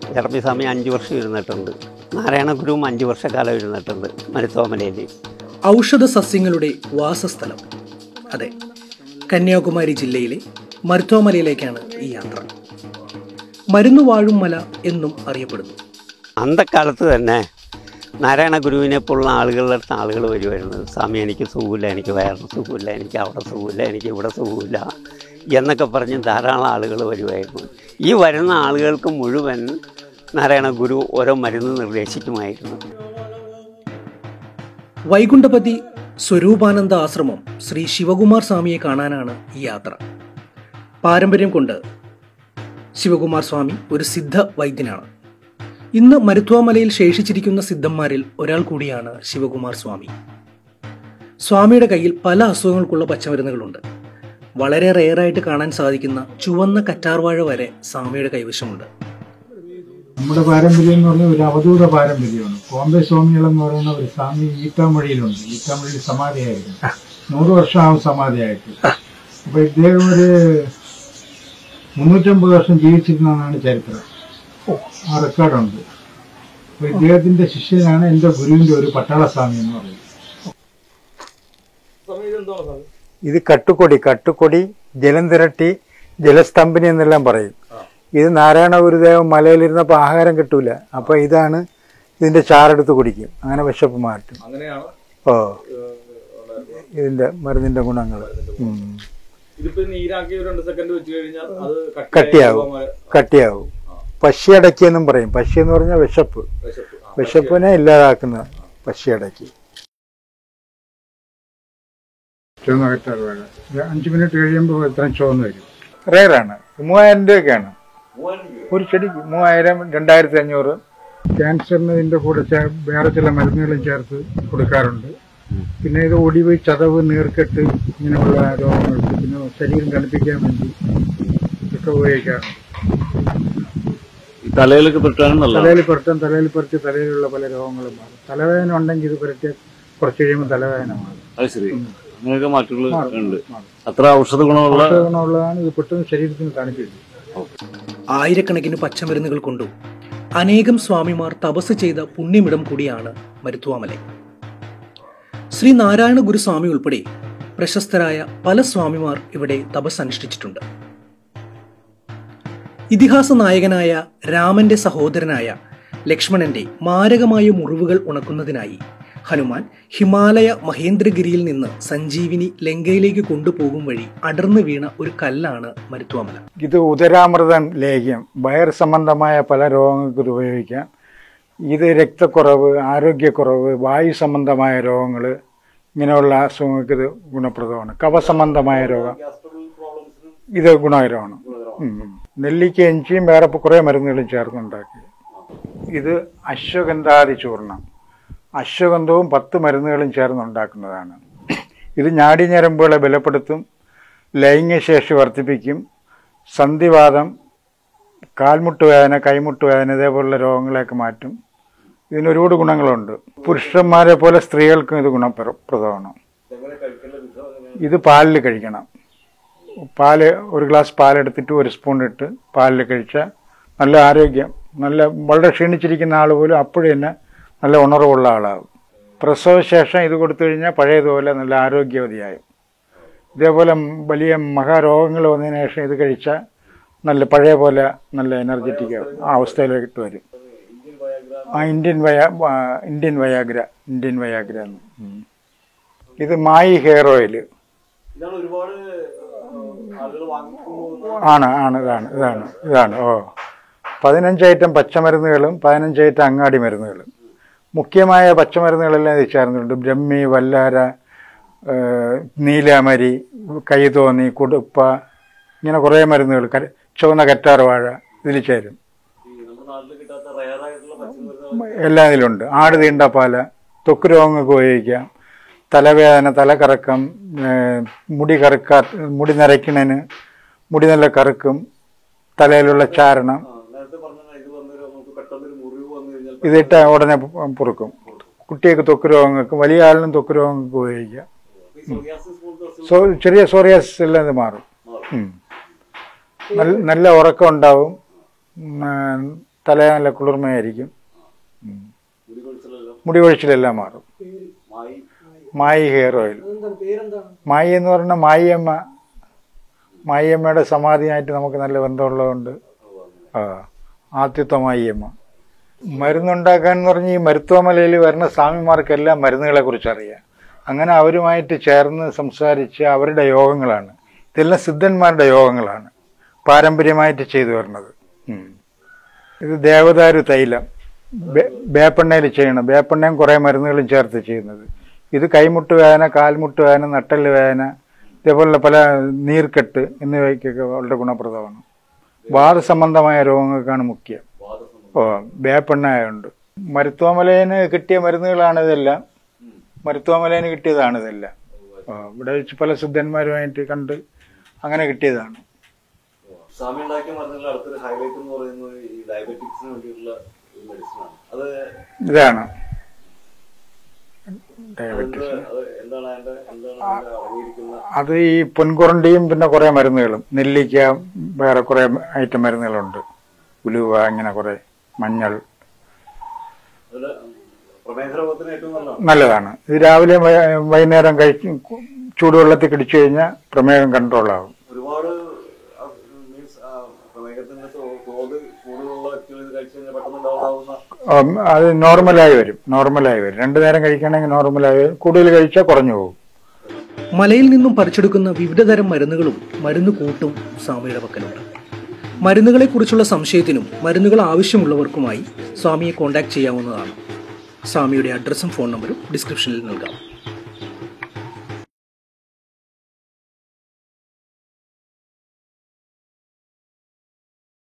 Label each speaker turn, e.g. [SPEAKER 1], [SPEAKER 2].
[SPEAKER 1] ജർമ്മി സ്വാമി അഞ്ച് വർഷം ഇരുന്നിട്ടുണ്ട് നാരായണ ഗുരുവും അഞ്ച് വർഷക്കാലം ഇരുന്നിട്ടുണ്ട് മരുത്തോമലയിൽ
[SPEAKER 2] ഔഷധ സസ്യങ്ങളുടെ വാസസ്ഥലം അതെ കന്യാകുമാരി ജില്ലയിലെ മരുത്തോമലയിലേക്കാണ് ഈ യാത്ര മരുന്ന് വാഴും മല എന്നും അറിയപ്പെടുന്നു
[SPEAKER 1] അന്തക്കാലത്ത് തന്നെ നാരായണ ഗുരുവിനെ പോലുള്ള ആളുകളുടെ അടുത്ത് ആളുകൾ വരുമായിരുന്നു സ്വാമി എനിക്ക് സുഖമില്ല എനിക്ക് വയറിന് സുഖമില്ല എനിക്ക് അവിടെ സുഖമില്ല എനിക്ക് ഇവിടെ സുഖമില്ല എന്നൊക്കെ പറഞ്ഞ് ധാരാളം ആളുകൾ വരുമായിരുന്നു ഈ വരുന്ന ആളുകൾക്ക് മുഴുവൻ നാരായണ ഗുരു ഓരോ മരുന്ന് നിർദ്ദേശിക്കുമായിരുന്നു
[SPEAKER 2] വൈകുണ്ഠപതി സ്വരൂപാനന്ദ ആശ്രമം ശ്രീ ശിവകുമാർ സ്വാമിയെ കാണാനാണ് ഈ യാത്ര പാരമ്പര്യം കൊണ്ട് ശിവകുമാർ സ്വാമി ഒരു സിദ്ധ വൈദ്യനാണ് ഇന്ന് മരുത്വാമലയിൽ ശേഷിച്ചിരിക്കുന്ന സിദ്ധന്മാരിൽ ഒരാൾ കൂടിയാണ് ശിവകുമാർ സ്വാമി സ്വാമിയുടെ കയ്യിൽ പല അസുഖങ്ങൾക്കുള്ള പച്ചമരുന്നുകളുണ്ട് വളരെ റെയറായിട്ട് കാണാൻ സാധിക്കുന്ന ചുവന്ന കറ്റാർവാഴ വരെ സ്വാമിയുടെ കൈവശമുണ്ട്
[SPEAKER 3] നമ്മുടെ പാരമ്പര്യം എന്ന് പറഞ്ഞാൽ ഒരു അവധൂത പാരമ്പര്യമാണ് ബോംബെ സ്വാമികൾ എന്ന് പറയുന്ന ഒരു സ്വാമി ഈക്കാമൊഴിയിലുണ്ട് ഈക്കാമൊഴിയിൽ സമാധിയായിരുന്നു നൂറ് വർഷമാവും സമാധിയായിട്ട് അപ്പൊ ഇദ്ദേഹം ഒരു മുന്നൂറ്റമ്പത് വർഷം ജീവിച്ചിരുന്നതാണ് ചരിത്രം ആ റെക്കോർഡുണ്ട് അപ്പൊ ഇദ്ദേഹത്തിന്റെ ശിഷ്യനാണ് എന്റെ ഗുരുവിന്റെ ഒരു പട്ടാള സ്വാമി എന്ന് പറയുന്നത്
[SPEAKER 4] ഇത് കട്ടുകൊടി കട്ടുകൊടി ജലം തിരട്ടി ജലസ്തംഭനി എന്നെല്ലാം പറയും ഇത് നാരായണ ഗുരുദേവൻ മലയിലിരുന്നപ്പോൾ ആഹാരം കിട്ടൂല അപ്പൊ ഇതാണ് ഇതിന്റെ ചാറെടുത്ത് കുടിക്കും അങ്ങനെ വിശപ്പ് മാറ്റും ഓ ഇതിന്റെ മരുന്നിന്റെ ഗുണങ്ങൾ
[SPEAKER 5] ഇതിപ്പോ നീരാക്കി ഒരു രണ്ട് സെക്കൻഡ് വെച്ച് കഴിഞ്ഞാൽ അത് കട്ടിയായി
[SPEAKER 4] കട്ടിയാവും
[SPEAKER 5] പോകാൻ
[SPEAKER 4] കട്ടിയാവും പശിയടക്കി എന്നും പറയും പശി എന്ന് പറഞ്ഞാൽ വിശപ്പ്
[SPEAKER 5] വിശപ്പ്. ആ,
[SPEAKER 4] വിശപ്പിനെ ഇല്ലാതാക്കുന്ന പശിയടക്കി
[SPEAKER 3] ചുവന്ന കറ്റാർ വാഴ ഒരു അഞ്ചു മിനിറ്റ് കഴിയുമ്പോൾ ഇത്രയും ചുവന്ന് വരും
[SPEAKER 4] റേറാണ് മൂവായിരം രൂപയൊക്കെയാണ് ഒരു ചെടിക്ക് മൂവായിരം രണ്ടായിരത്തി അഞ്ഞൂറ്
[SPEAKER 3] ക്യാൻസറിന് ഇതിന്റെ കൂടെ ചേ- വേറെ ചില മരുന്നുകളും ചേർത്ത് കൊടുക്കാറുണ്ട് പിന്നെ ഇത് ഒടിവ് ചതവ് നീർക്കെട്ട് ഇങ്ങനെയുള്ള രോഗങ്ങൾക്ക് പിന്നെ ശരീരം തണുപ്പിക്കാൻ വേണ്ടി ഒക്കെ ഉപയോഗിക്കാറുണ്ട്
[SPEAKER 5] ഈ തലയിലൊക്കെ പെട്ടാണ് നല്ലത്
[SPEAKER 3] തലയിൽ പുരട്ടും തലയിൽ പുരട്ടി തലയിലുള്ള പല രോഗങ്ങളും മാറും തലവേദന ഉണ്ടെങ്കിൽ ഇത് പുരട്ടി കുറച്ച് കഴിയുമ്പോൾ തലവേദന മാറും
[SPEAKER 5] അത് ശരി അങ്ങനെയൊക്കെ മാറ്റങ്ങൾ ഉണ്ട്
[SPEAKER 3] മാറും.
[SPEAKER 5] അത്ര ഔഷധ ഗുണമുള്ള
[SPEAKER 3] ഔഷധ ഗുണമുള്ളതാണ് ഇത് പെട്ടെന്ന് ശരീരത്തിന് തണുപ്പിക്കും
[SPEAKER 2] ആയിരക്കണക്കിന് പച്ചമരുന്നുകൾ കൊണ്ടും അനേകം സ്വാമിമാർ തപസ് ചെയ്ത പുണ്യമിടം കൂടിയാണ് മരുത്വാമല ശ്രീ നാരായണ ഗുരുസ്വാമി ഉൾപ്പെടെ പ്രശസ്തരായ പല സ്വാമിമാർ ഇവിടെ തപസ് അനുഷ്ഠിച്ചിട്ടുണ്ട് ഇതിഹാസ നായകനായ രാമന്റെ സഹോദരനായ ലക്ഷ്മണന്റെ മാരകമായ മുറിവുകൾ ഉണക്കുന്നതിനായി ഹനുമാൻ ഹിമാലയ മഹേന്ദ്രഗിരിയിൽ നിന്ന് സഞ്ജീവിനി ലങ്കയിലേക്ക് കൊണ്ടുപോകും വഴി അടർന്നു വീണ ഒരു കല്ലാണ് മരുത്വാമല
[SPEAKER 4] ഇത് ഉദരാമൃതം ലേഹ്യം വയർ സംബന്ധമായ പല രോഗങ്ങൾക്ക് ഇത് ഉപയോഗിക്കാം ഇത് രക്തക്കുറവ് ആരോഗ്യക്കുറവ് വായു സംബന്ധമായ രോഗങ്ങൾ ഇങ്ങനെയുള്ള അസുഖങ്ങൾക്ക് ഇത് ഗുണപ്രദമാണ് കഫസംബന്ധമായ രോഗം ഇത് ഗുണകരമാണ് ഉം. നെല്ലിക്ക ഇഞ്ചിയും വേറെ കുറേ മരുന്നുകളും ചേർന്നുണ്ടാക്കി ഇത് അശ്വഗന്ധാദി ചൂർണം അശ്വഗന്ധവും പത്ത് മരുന്നുകളും ചേർന്നുണ്ടാക്കുന്നതാണ് ഇത് ഞാടിഞരമ്പുകളെ ബലപ്പെടുത്തും ലൈംഗികശേഷി വർദ്ധിപ്പിക്കും സന്ധിവാദം കാൽമുട്ട് വേദന കൈമുട്ട് വേദന ഇതേപോലുള്ള രോഗങ്ങളെയൊക്കെ മാറ്റും ഇതിന് ഒരുപാട് ഗുണങ്ങളുണ്ട് പുരുഷന്മാരെ പോലെ സ്ത്രീകൾക്കും ഇത് ഗുണപ്രദമാണ് ഇത് പാലിൽ കഴിക്കണം പാല് ഒരു ഗ്ലാസ് പാലെടുത്തിട്ട് ഒരു സ്പൂൺ ഇട്ട് പാലിൽ കഴിച്ചാൽ നല്ല ആരോഗ്യം നല്ല വളരെ ക്ഷീണിച്ചിരിക്കുന്ന ആൾ പോലും അപ്പോഴും തന്നെ നല്ല ഉണർവുള്ള ആളാകും പ്രസവശേഷം ഇത് കൊടുത്തു കഴിഞ്ഞാൽ പഴയതുപോലെ നല്ല ആരോഗ്യവതിയായും ഇതേപോലെ വലിയ മഹാരോഗങ്ങൾ വന്നതിന് ശേഷം ഇത് കഴിച്ചാൽ നല്ല പഴയ പോലെ നല്ല എനർജറ്റിക് ആ അവസ്ഥയിലേക്ക് വരും ആ ഇന്ത്യൻ വയ ആ, ഇന്ത്യൻ വയാഗ്ര ഇന്ത്യൻ വയാഗ്ര എന്ന്. ഉം. ഇത് മായി ഹെയർ ഓയിൽ
[SPEAKER 5] ഇതാണ് ഒരുപാട് ആളുകൾ വാങ്ങിക്കുമ്പോൾ
[SPEAKER 4] ആണ് ആണ് ഇതാണ് ഇതാണ് ഇതാണ് ഓ പതിനഞ്ച് ഐറ്റം പച്ചമരുന്നുകളും പതിനഞ്ച് ഐറ്റം അങ്ങാടി മരുന്നുകളും മുഖ്യമായ പച്ചമരുന്നുകളെല്ലാം ഇത് ചേർന്നിട്ടുണ്ട് ബ്രഹ്മി വല്ലാര ഏഹ്, നീലാമരി കൈതോന്നി കുടുപ്പ ഇങ്ങനെ കുറേ മരുന്നുകൾ ക- ചുവന്ന കറ്റാർ വാഴ ഇതിൽ ചേരും
[SPEAKER 5] നമ്മുടെ നാട്ടിൽ കിട്ടാത്ത റയർ ആയിട്ടുള്ള പച്ചമരുന്ന്
[SPEAKER 4] എല്ലാം ഇതിലുണ്ട് ആട് തീണ്ടപ്പാല ത്വക്ക് രോഗങ്ങൾക്ക് ഉപയോഗിക്കാം തലവേദന തലകറക്കം ഏഹ്, മുടി കറുക്കാ മുടി നരയ്ക്കണതിന് മുടി നല്ല കറുക്കും തലയിലുള്ള ചാരണം
[SPEAKER 5] നേരത്തെ പറഞ്ഞ ഇത് വന്നൊരു നമുക്ക് പെട്ടെന്നൊരു മുറിവ് വന്നു കഴിഞ്ഞാൽ
[SPEAKER 4] ഇതിട്ട് ഉടനെ പു- പൊറുക്കും കുട്ടികൾക്ക് ത്വക്ക് രോഗങ്ങൾക്ക് വലിയ ആളിനും ത്വക്ക് രോഗങ്ങൾക്ക് ഉപയോഗിക്കാം
[SPEAKER 5] ഈ psoriasis പോലത്തെ അസുഖം
[SPEAKER 4] സോ ചെറിയ സോറിയാസിസ് എല്ലാം ഇത് മാറും ഉം. നല്ല നല്ല ഉറക്കം ഉണ്ടാവും ഉം, ആ, തല നല്ല കുളിർമയായിരിക്കും ഉം. മുടി കൊഴിച്ചിലെല്ലാം മാറും മായി ഹെയർ ഓയിൽ മായി എന്ന് പറഞ്ഞാൽ മായിയമ്മ മായിയമ്മയുടെ സമാധിയായിട്ട് നമുക്ക് നല്ല ബന്ധമുള്ളതുകൊണ്ട് ആ ആദ്യത്തെ മായിയമ്മ മരുന്നുണ്ടാക്കാൻ എന്ന് പറഞ്ഞ് ഈ മരുത്വമലയിൽ വരുന്ന സ്വാമിമാർക്കെല്ലാം മരുന്നുകളെ കുറിച്ച് അറിയാം അങ്ങനെ അവരുമായിട്ട് ചേർന്ന് സംസാരിച്ച് അവരുടെ യോഗങ്ങളാണ് ഇതെല്ലാം സിദ്ധന്മാരുടെ യോഗങ്ങളാണ് പാരമ്പര്യമായിട്ട് ചെയ്തു വരുന്നത് ഉം. ഇത് ദേവദാരു തൈലം ബേ- വേപ്പെണ്ണയിൽ ചെയ്യണം വേപ്പെണ്ണയും കുറേ മരുന്നുകളും ചേർത്ത് ചെയ്യുന്നത് ഇത് കൈമുട്ട് വേദന കാൽമുട്ട് വേദന നട്ടല് വേദന ഇതേപോലുള്ള പല നീർക്കെട്ട് എന്നിവയ്ക്കൊക്കെ വളരെ ഗുണപ്രദമാണ് വാദസംബന്ധമായ രോഗങ്ങൾക്കാണ് മുഖ്യം ഓ വേപ്പെണ്ണ ആയതുകൊണ്ട് മരുത്വമലയിന് കിട്ടിയ മരുന്നുകളാണ് ഇതെല്ലാം മരുത്വമലയിന് കിട്ടിയതാണ് ഇതെല്ലാം ഓ, ഇവിടെ വെച്ച് പല സിദ്ധന്മാരുമായിട്ട് കണ്ട് അങ്ങനെ കിട്ടിയതാണ്
[SPEAKER 6] സ്വാമി ഉണ്ടാക്കിയ മരുന്നുകളുടെ അടുത്തൊരു ഹൈലൈറ്റ് എന്ന് പറയുന്നത് ഈ ഡയബറ്റിക്സിന് വേണ്ടിയിട്ടുള്ള ഒരു മെഡിസിനാണ് അത്
[SPEAKER 4] ഇതാണ്
[SPEAKER 6] അതെന്ത്
[SPEAKER 4] ഡയബറ്റീസ്
[SPEAKER 6] അത് എന്താണ് അതിന്റെ എന്താണ് അതിന്റെ അടങ്ങിയിരിക്കുന്ന
[SPEAKER 4] അത് ഈ പൊൻകുറണ്ടിയും പിന്നെ കുറേ മരുന്നുകളും നെല്ലിക്ക വേറെ കുറേ ഐറ്റം മരുന്നുകളുണ്ട് ഉലുവ ഇങ്ങനെ കുറേ മഞ്ഞൾ
[SPEAKER 6] അതില് പ്രമേഹ രോഗത്തിന് ഏറ്റവും നല്ലതാണ്
[SPEAKER 4] നല്ലതാണ് ഇത് രാവിലെ വൈ- വൈകുന്നേരം കഴിച്ച് ചൂടുവെള്ളത്തിൽ കുടിച്ചു കഴിഞ്ഞാൽ പ്രമേഹം കൺട്രോൾ ആകും
[SPEAKER 6] ഒരുപാട് മീൻസ് പ്രമേഹത്തിന്റെ തോ- തോത് കൂടുതലുള്ള വ്യക്തികൾ ഇത് കഴിച്ചു കഴിഞ്ഞാൽ പെട്ടെന്ന് ഡൗൺ ആവുന്ന
[SPEAKER 4] ഉം, അത് നോർമലായി വരും നോർമലായി വരും രണ്ടു നേരം കഴിക്കുകയാണെങ്കിൽ നോർമലായി വരും കൂടുതൽ കഴിച്ചാൽ കുറഞ്ഞു പോകും
[SPEAKER 2] മലയിൽ നിന്നും പറിച്ചെടുക്കുന്ന വിവിധതരം മരുന്നുകളും മരുന്ന് കൂട്ടും സ്വാമിയുടെ പക്കലുണ്ട് മരുന്നുകളെക്കുറിച്ചുള്ള സംശയത്തിനും മരുന്നുകൾ ആവശ്യമുള്ളവർക്കുമായി സ്വാമിയെ കോൺടാക്ട് ചെയ്യാവുന്നതാണ് സ്വാമിയുടെ അഡ്രസ്സും ഫോൺ നമ്പറും ഡിസ്ക്രിപ്ഷനിൽ നൽകാം